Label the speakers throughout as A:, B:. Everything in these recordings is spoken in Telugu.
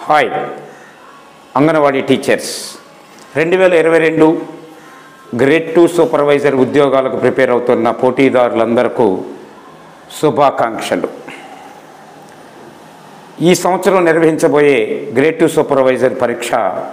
A: హాయ్ అంగన్వాడీ టీచర్స్ రెండు వేల ఇరవై రెండు గ్రేడ్ టూ సూపర్వైజర్ ఉద్యోగాలకు ప్రిపేర్ అవుతున్న పోటీదారులందరకు శుభాకాంక్షలు ఈ సంవత్సరం నిర్వహించబోయే గ్రేడ్ టూ సూపర్వైజర్ పరీక్ష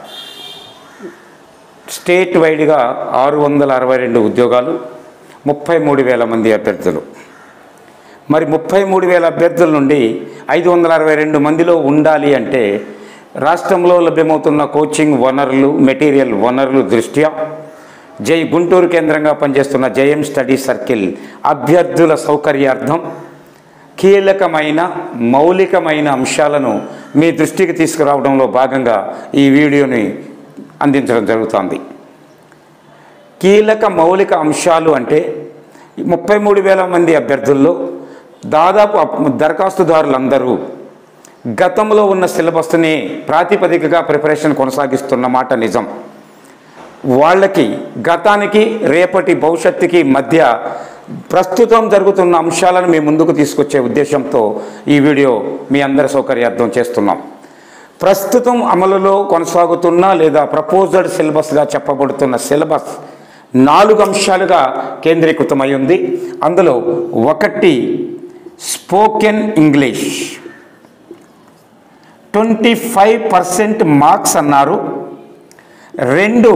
A: స్టేట్ వైడ్గా ఆరు వందల అరవై రెండు ఉద్యోగాలు ముప్పై మూడు వేల మంది అభ్యర్థులు మరి ముప్పై మూడు వేల అభ్యర్థుల నుండి ఐదు వందల అరవై రెండు మందిలో ఉండాలి అంటే రాష్ట్రంలో లభ్యమవుతున్న కోచింగ్ వనరులు మెటీరియల్ వనరులు దృష్ట్యా జై గుంటూరు కేంద్రంగా పనిచేస్తున్న జయం స్టడీ సర్కిల్ అభ్యర్థుల సౌకర్యార్థం కీలకమైన మౌలికమైన అంశాలను మీ దృష్టికి తీసుకురావడంలో భాగంగా ఈ వీడియోని అందించడం జరుగుతుంది కీలక మౌలిక అంశాలు అంటే ముప్పై మూడు వేల మంది అభ్యర్థుల్లో దాదాపు అప్- దరఖాస్తుదారులందరూ గతంలో ఉన్న సిలబస్ని ప్రాతిపదికగా ప్రిపరేషన్ కొనసాగిస్తున్న మాట నిజం వాళ్ళకి గతానికి రేపటి భవిష్యత్తుకి మధ్య ప్రస్తుతం జరుగుతున్న అంశాలను మీ ముందుకు తీసుకొచ్చే ఉద్దేశంతో ఈ వీడియో మీ అందరి సౌకర్యార్థం చేస్తున్నాం ప్రస్తుతం అమలులో కొనసాగుతున్న లేదా ప్రపోజల్డ్ సిలబస్గా చెప్పబడుతున్న సిలబస్ నాలుగు అంశాలుగా కేంద్రీకృతమై ఉంది అందులో ఒకటి spoken English twenty five percent marks అన్నారు రెండు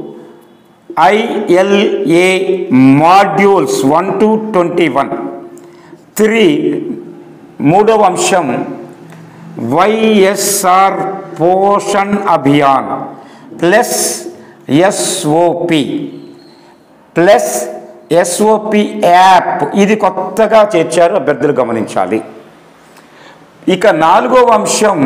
A: ILA modules one two twenty one three మూడవ అంశం YSR Poshan Abhiyan plus SOP plus SOP app ఇది కొత్తగా చేర్చారు అభ్యర్థులు గమనించాలి ఇక నాలుగవ అంశం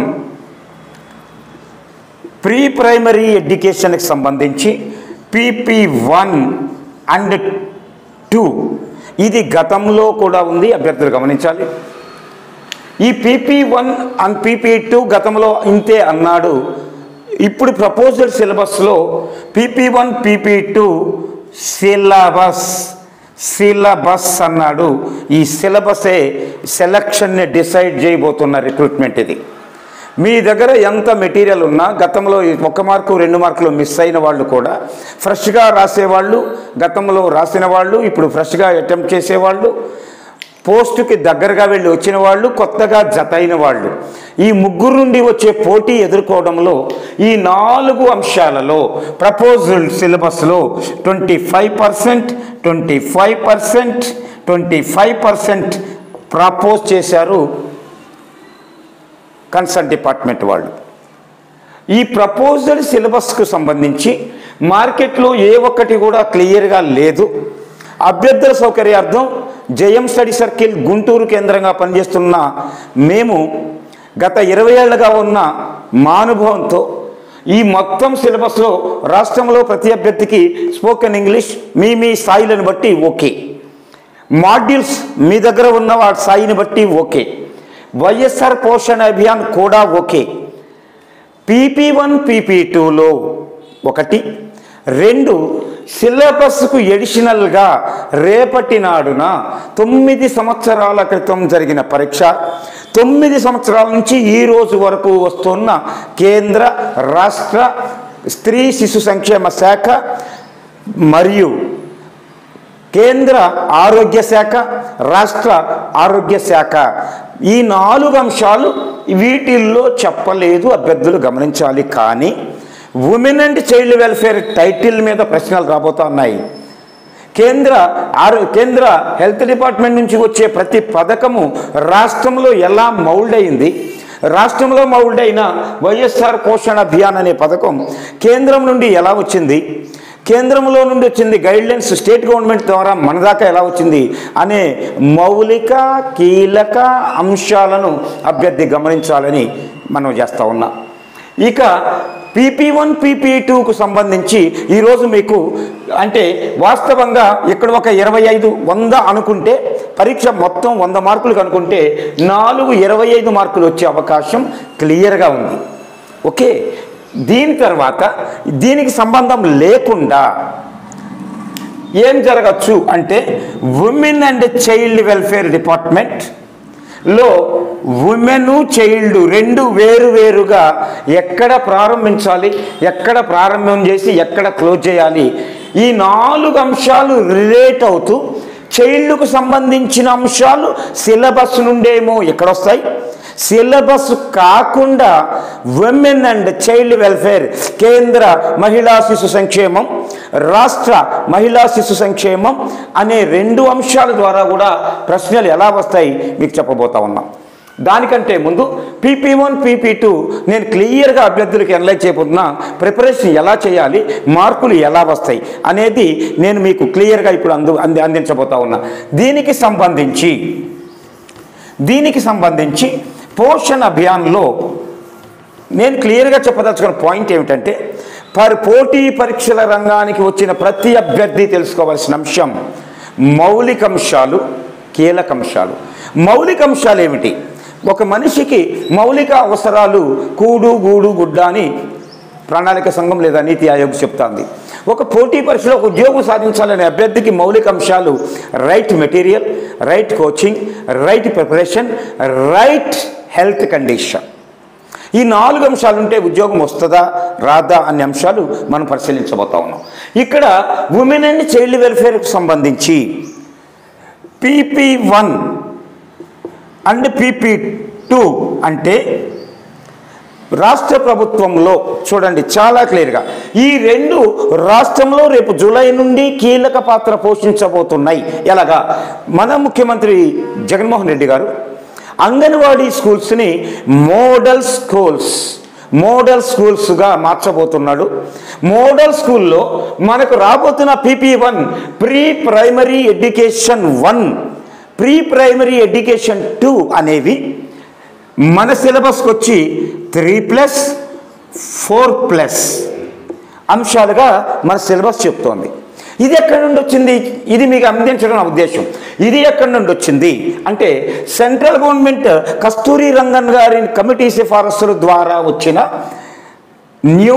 A: ప్రీ ప్రైమరీ ఎడ్యుకేషన్కి సంబంధించి పీపీ వన్ అండ్ టూ ఇది గతంలో కూడా ఉంది అభ్యర్థులు గమనించాలి ఈ PP one and PP two గతంలో ఇంతే అన్నాడు ఇప్పుడు ప్రపోజల్ సిలబస్లో PP one PP two syllabus syllabus అన్నాడు ఈ సిలబసే సెలక్షన్ని డిసైడ్ చేయబోతున్న రిక్రూట్మెంట్ ఇది మీ దగ్గర ఎంత మెటీరియల్ ఉన్నా గతంలో ఈ ఒక్క మార్కు రెండు మార్కులు మిస్ అయిన వాళ్ళు కూడా ఫ్రెష్గా రాసేవాళ్ళు గతంలో రాసిన వాళ్ళు ఇప్పుడు ఫ్రెష్గా అటెంప్ట్ చేసేవాళ్ళు పోస్టుకి దగ్గరగా వెళ్ళి వచ్చిన వాళ్ళు కొత్తగా జత అయిన వాళ్ళు ఈ ముగ్గురు నుండి వచ్చే పోటీ ఎదుర్కోవడంలో ఈ నాలుగు అంశాలలో ప్రపోజల్ సిలబస్లో twenty five percent twenty five percent twenty five percent propose చేశారు కన్సర్న్ డిపార్ట్మెంట్ వాళ్ళు ఈ ప్రపోజల్ సిలబస్కు సంబంధించి మార్కెట్లో ఏ ఒక్కటి కూడా క్లియర్గా లేదు అభ్యర్థుల సౌకర్యార్థం జయం స్టడీ సర్కిల్ గుంటూరు కేంద్రంగా పనిచేస్తున్న మేము గత ఇరవై ఏళ్ళుగా ఉన్న మా అనుభవంతో ఈ మొత్తం సిలబస్లో రాష్ట్రంలో ప్రతి అభ్యర్థికి స్పోకెన్ ఇంగ్లీష్ మీ మీ స్థాయిలను బట్టి ఓకే మాడ్యూల్స్ మీ దగ్గర ఉన్న వాటి స్థాయిని బట్టి ఓకే వైఎస్ఆర్ పోషణ అభియాన్ కూడా ఓకే పీపీ వన్ పీపీ టూలో ఒకటి రెండు సిలబస్కు ఎడిషనల్గా రేపటి నాడున తొమ్మిది సంవత్సరాల క్రితం జరిగిన పరీక్ష తొమ్మిది సంవత్సరాల నుంచి ఈ రోజు వరకు వస్తున్న కేంద్ర రాష్ట్ర స్త్రీ శిశు సంక్షేమ శాఖ మరియు కేంద్ర ఆరోగ్య శాఖ రాష్ట్ర ఆరోగ్య శాఖ ఈ నాలుగు అంశాలు వీటిల్లో చెప్పలేదు అభ్యర్థులు గమనించాలి కానీ women and child welfare title మీద ప్రశ్నలు రాబోతున్నాయి కేంద్ర ఆరో కేంద్ర హెల్త్ డిపార్ట్మెంట్ నుంచి వచ్చే ప్రతి పథకము రాష్ట్రంలో ఎలా మౌల్డ్ అయింది రాష్ట్రంలో మౌల్డ్ అయిన వైఎస్ఆర్ పోషణ అభియాన్ అనే పథకం కేంద్రం నుండి ఎలా వచ్చింది కేంద్రంలో నుండి వచ్చింది గైడ్లైన్స్ స్టేట్ గవర్నమెంట్ ద్వారా మన దాకా ఎలా వచ్చింది అనే మౌలిక కీలక అంశాలను అభ్యర్థి గమనించాలని మనం చేస్తూ ఉన్నాం ఇక పీపీ వన్ పీపీ టూకు సంబంధించి ఈరోజు మీకు అంటే వాస్తవంగా ఇక్కడ ఒక ఇరవై ఐదు వంద అనుకుంటే పరీక్ష మొత్తం వంద మార్కులు అనుకుంటే నాలుగు ఇరవై ఐదు మార్కులు వచ్చే అవకాశం క్లియర్గా ఉంది ఓకే దీని తర్వాత దీనికి సంబంధం లేకుండా ఏం జరగచ్చు అంటే women and child welfare department లో ఉమెన్ చైల్డ్ రెండు వేరు వేరుగా ఎక్కడ ప్రారంభించాలి ఎక్కడ ప్రారంభం చేసి ఎక్కడ క్లోజ్ చేయాలి ఈ నాలుగు అంశాలు రిలేట్ అవుతూ చైల్డ్కు సంబంధించిన అంశాలు సిలబస్ నుండేమో ఎక్కడొస్తాయి సిలబస్ కాకుండా ఉమెన్ అండ్ చైల్డ్ వెల్ఫేర్ కేంద్ర మహిళా శిశు సంక్షేమం రాష్ట్ర మహిళా శిశు సంక్షేమం అనే రెండు అంశాల ద్వారా కూడా ప్రశ్నలు ఎలా వస్తాయి మీకు చెప్పబోతా ఉన్నాం దానికంటే ముందు పీపీ వన్ పీపీ టూ నేను క్లియర్గా అభ్యర్థులకు ఎనలైజ్ చేయబోతున్నా ప్రిపరేషన్ ఎలా చేయాలి మార్కులు ఎలా వస్తాయి అనేది నేను మీకు క్లియర్గా ఇప్పుడు అందు అంది అందించబోతా ఉన్నా దీనికి సంబంధించి దీనికి సంబంధించి పోషణ్ అభియాన్లో నేను క్లియర్గా చెప్పదలుచుకున్న పాయింట్ ఏమిటంటే పరి పోటీ పరీక్షల రంగానికి వచ్చిన ప్రతి అభ్యర్థి తెలుసుకోవాల్సిన అంశం మౌలిక అంశాలు కీలక అంశాలు మౌలిక అంశాలు ఏమిటి ఒక మనిషికి మౌలిక అవసరాలు కూడు గూడు గుడ్డ అని ప్రణాళిక సంఘం లేదా నీతి ఆయోగ్ చెప్తాంది ఒక పోటీ పరీక్షలో ఒక ఉద్యోగం సాధించాలనే అభ్యర్థికి మౌలిక అంశాలు right material right coaching right preparation right health condition ఈ నాలుగు అంశాలు ఉంటే ఉద్యోగం వస్తుందా రాదా అనే అంశాలు మనం పరిశీలించబోతా ఉన్నాం ఇక్కడ ఉమెన్ అండ్ చైల్డ్ వెల్ఫేర్కి సంబంధించి PP one and PP two అంటే రాష్ట్ర ప్రభుత్వంలో చూడండి చాలా క్లియర్గా ఈ రెండు రాష్ట్రంలో రేపు జూలై నుండి కీలక పాత్ర పోషించబోతున్నాయి ఎలాగా మన ముఖ్యమంత్రి జగన్మోహన్ రెడ్డి గారు అంగన్వాడీ స్కూల్స్ని మోడల్ స్కూల్స్ మోడల్ స్కూల్స్గా మార్చబోతున్నాడు మోడల్ స్కూల్లో మనకు రాబోతున్న PP one pre primary education one pre primary education two అనేవి మన సిలబస్కి వచ్చి త్రీ ప్లస్ ఫోర్ ప్లస్ అంశాలుగా మన సిలబస్ చెప్తోంది ఇది ఎక్కడి నుండి వచ్చింది ఇది మీకు అందించడం నా ఉద్దేశం ఇది ఎక్కడి నుండి వచ్చింది అంటే సెంట్రల్ గవర్నమెంట్ కస్తూరి రంగన్ గారి కమిటీ సిఫారసుల ద్వారా వచ్చిన new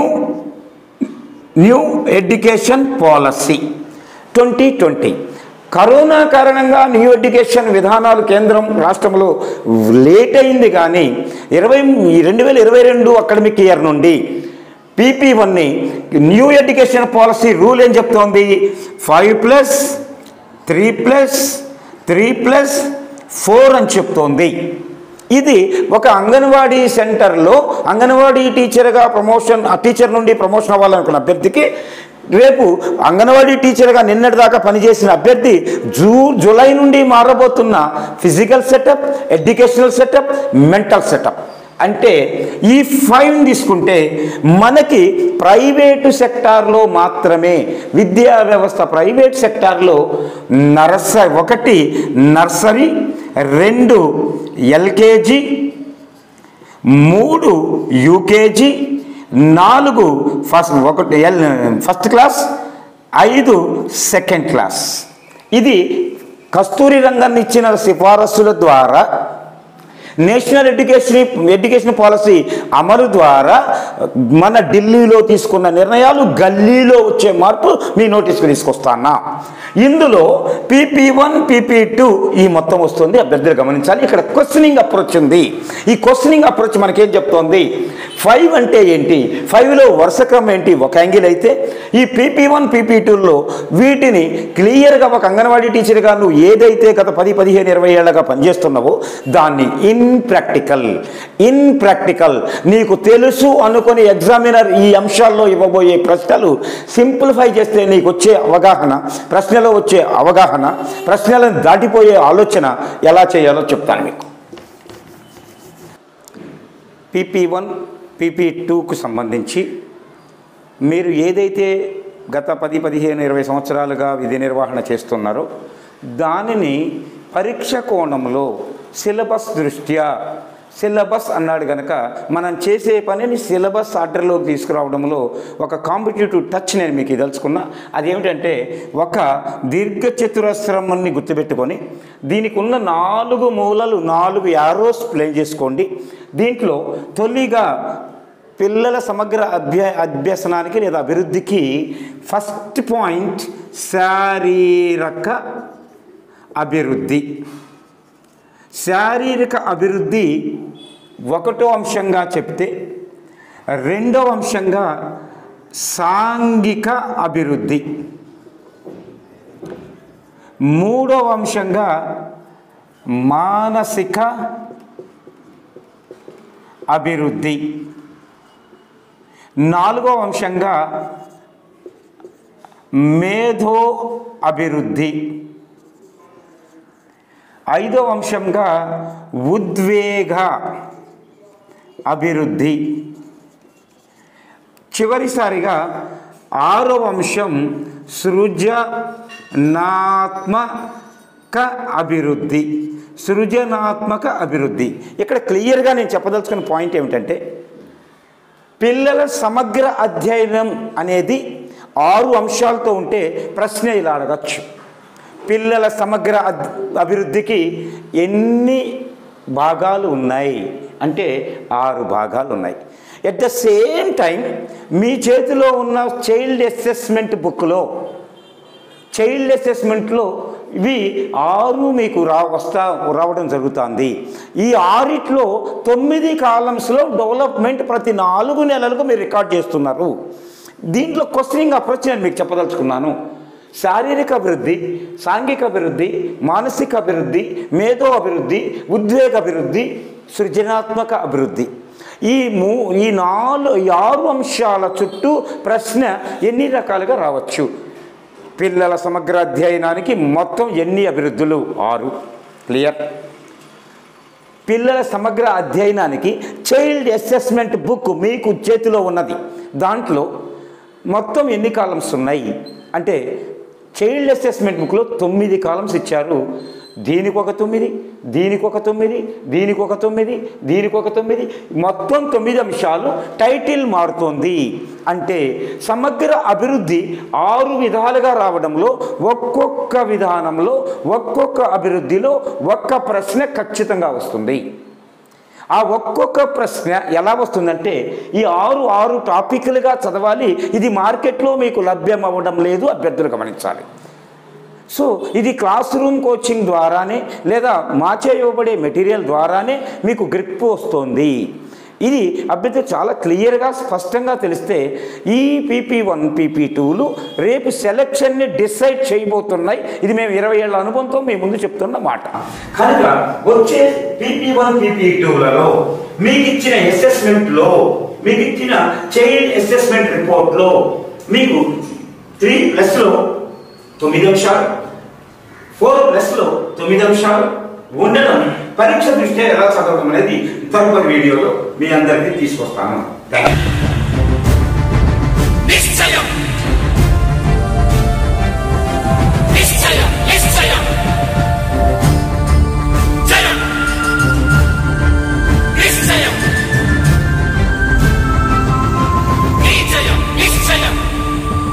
A: new education policy twenty twenty corona కారణంగా న్యూ ఎడ్యుకేషన్ విధానాలు కేంద్రం రాష్ట్రంలో లేట్ అయింది కానీ ఇరవై రెండు వేల ఇరవై రెండు అకాడమిక్ ఇయర్ నుండి పీపీ వన్ని న్యూ ఎడ్యుకేషన్ పాలసీ రూల్ ఏం చెప్తోంది five plus three plus three plus four అని చెప్తోంది ఇది ఒక అంగన్వాడీ సెంటర్లో అంగన్వాడీ టీచర్గా ప్రమోషన్ ఆ టీచర్ నుండి ప్రమోషన్ అవ్వాలనుకున్న అభ్యర్థికి రేపు అంగన్వాడీ టీచర్గా నిన్నటిదాకా పనిచేసిన అభ్యర్థి జూ జూలై నుండి మారబోతున్న physical setup educational setup mental setup అంటే ఈ ఫైవ్ తీసుకుంటే మనకి ప్రైవేటు సెక్టార్లో మాత్రమే విద్యా వ్యవస్థ ప్రైవేట్ సెక్టార్లో నర్సరీ ఒకటి నర్సరీ రెండు ఎల్కేజీ మూడు యూకేజీ నాలుగు ఫస్ట్ ఒకటి ఎల్ ఫస్ట్ క్లాస్ ఐదు సెకండ్ క్లాస్ ఇది కస్తూరి రంగాన్ని ఇచ్చిన సిఫారసుల ద్వారా నేషనల్ ఎడ్యుకేషన్ ఎడ్యుకేషన్ పాలసీ అమలు ద్వారా మన ఢిల్లీలో తీసుకున్న నిర్ణయాలు గల్లీలో వచ్చే మార్పు మీ నోటీస్కి తీసుకొస్తానా ఇందులో పీపీ వన్ పీపీ టూ ఈ మొత్తం వస్తుంది అభ్యర్థులు గమనించాలి ఇక్కడ క్వశ్చనింగ్ అప్రోచ్ ఉంది ఈ క్వశ్చనింగ్ అప్రోచ్ మనకేం చెప్తోంది ఫైవ్ అంటే ఏంటి ఫైవ్లో వరుస క్రమం ఏంటి ఒక యాంగిల్ అయితే ఈ పీపీ వన్ పీపీ టూలో వీటిని క్లియర్గా ఒక అంగన్వాడీ టీచర్గా నువ్వు ఏదైతే గత పది పదిహేను ఇరవై ఏళ్ళగా పనిచేస్తున్నావో దాన్ని ఇన్ ప్రాక్టికల్ ఇన్ ప్రాక్టికల్ నీకు తెలుసు అనుకుని ఎగ్జామినర్ ఈ అంశాల్లో ఇవ్వబోయే ప్రశ్నలు సింప్లిఫై చేస్తే నీకు వచ్చే అవగాహన ప్రశ్నలో వచ్చే అవగాహన ప్రశ్నలను దాటిపోయే ఆలోచన ఎలా చేయాలో చెప్తాను మీకు పీపీ వన్ పీపీ టూకు సంబంధించి మీరు ఏదైతే గత పది పదిహేను ఇరవై సంవత్సరాలుగా విధి నిర్వహణ చేస్తున్నారో దానిని పరీక్ష కోణంలో సిలబస్ దృష్ట్యా సిలబస్ అన్నాడు కనుక మనం చేసే పనిని సిలబస్ ఆర్డర్లోకి తీసుకురావడంలో ఒక కాంపిటేటివ్ టచ్ నేను మీకు ఇదలుచుకున్నా అదేమిటంటే ఒక దీర్ఘ చతురస్రమాన్ని గుర్తుపెట్టుకొని దీనికి ఉన్న నాలుగు మూలలు నాలుగు యారోస్ ప్లే చేసుకోండి దీంట్లో తొలిగా పిల్లల సమగ్ర అభ్య అభ్యసనానికి లేదా అభివృద్ధికి ఫస్ట్ పాయింట్ శారీరక అభివృద్ధి శారీరక అభివృద్ధి ఒకటో అంశంగా చెప్తే రెండో అంశంగా సాంఘిక అభివృద్ధి మూడవ అంశంగా మానసిక అభివృద్ధి నాలుగో అంశంగా మేధో అభివృద్ధి ఐదో అంశంగా ఉద్వేగ అభివృద్ధి చివరిసారిగా ఆరో అంశం సృజనాత్మక అభివృద్ధి సృజనాత్మక అభివృద్ధి ఇక్కడ క్లియర్గా నేను చెప్పదలుచుకున్న పాయింట్ ఏమిటంటే పిల్లల సమగ్ర అధ్యయనం అనేది ఆరు అంశాలతో ఉంటే ప్రశ్న ఇలా అడగచ్చు పిల్లల సమగ్ర అద్- అభివృద్ధికి ఎన్ని భాగాలు ఉన్నాయి అంటే ఆరు భాగాలు ఉన్నాయి ఎట్ ద సేమ్ టైం మీ చేతిలో ఉన్న చైల్డ్ అసెస్మెంట్ బుక్లో చైల్డ్ అసెస్మెంట్లో ఇవి ఆరు మీకు రా వస్తా రావడం జరుగుతుంది ఈ ఆరిట్లో తొమ్మిది కాలమ్స్లో డెవలప్మెంట్ ప్రతి నాలుగు నెలలకు మీరు రికార్డ్ చేస్తున్నారు దీంట్లో క్వశ్చనింగ్ అప్రోచ్ నేను మీకు చెప్పదలుచుకున్నాను శారీరక అభివృద్ధి సాంఘిక అభివృద్ధి మానసిక అభివృద్ధి మేధో అభివృద్ధి ఉద్వేగ అభివృద్ధి సృజనాత్మక అభివృద్ధి ఈ మూ ఈ నాలుగు ఈ ఆరు అంశాల చుట్టూ ప్రశ్న ఎన్ని రకాలుగా రావచ్చు పిల్లల సమగ్ర అధ్యయనానికి మొత్తం ఎన్ని అభివృద్ధులు ఆరు క్లియర్ పిల్లల సమగ్ర అధ్యయనానికి చైల్డ్ అసెస్మెంట్ బుక్ మీకు చేతిలో ఉన్నది దాంట్లో మొత్తం ఎన్ని కాలమ్స్ ఉన్నాయి అంటే చైల్డ్ అసెస్మెంట్ బుక్లో తొమ్మిది కాలమ్స్ ఇచ్చారు దీనికి ఒక తొమ్మిది దీనికి ఒక తొమ్మిది దీనికి ఒక తొమ్మిది దీనికి ఒక తొమ్మిది మొత్తం తొమ్మిది అంశాలు టైటిల్ మారుతోంది అంటే సమగ్ర అభివృద్ధి ఆరు విధాలుగా రావడంలో ఒక్కొక్క విధానంలో ఒక్కొక్క అభివృద్ధిలో ఒక్క ప్రశ్న ఖచ్చితంగా వస్తుంది ఆ ఒక్కొక్క ప్రశ్న ఎలా వస్తుందంటే ఈ ఆరు ఆరు టాపిక్లుగా చదవాలి ఇది మార్కెట్లో మీకు లభ్యం అవ్వడం లేదు అభ్యర్థులు గమనించాలి సో ఇది క్లాస్ రూమ్ కోచింగ్ ద్వారానే లేదా మాచే ఇవ్వబడే మెటీరియల్ ద్వారానే మీకు గ్రిప్ వస్తుంది ఇది అభ్యర్థి చాలా క్లియర్గా స్పష్టంగా తెలిస్తే ఈ పీపీ వన్ పీపీ టూలు రేపు సెలక్షన్ని డిసైడ్ చేయబోతున్నాయి ఇది మేము ఇరవై ఏళ్ళ అనుభవంతో మీ ముందు చెప్తున్న మాట
B: కనుక వచ్చే పీపీ వన్ పీపీ టూలలో మీకు ఇచ్చిన అసెస్మెంట్ లో మీకు ఇచ్చిన చైల్డ్ అసెస్మెంట్ రిపోర్ట్ లో మీకు త్రీ ప్లస్ లో తొమ్మిది అంశాలు ఫోర్ ప్లస్ లో తొమ్మిది అంశాలు ఉండడం పరీక్ష దృష్ట్యా ఎలా చదవడం అనేది తదుపరి వీడియోలో మీ అందరికీ తీసుకొస్తాను థ్యాంక్ యూ
C: నిశ్చయం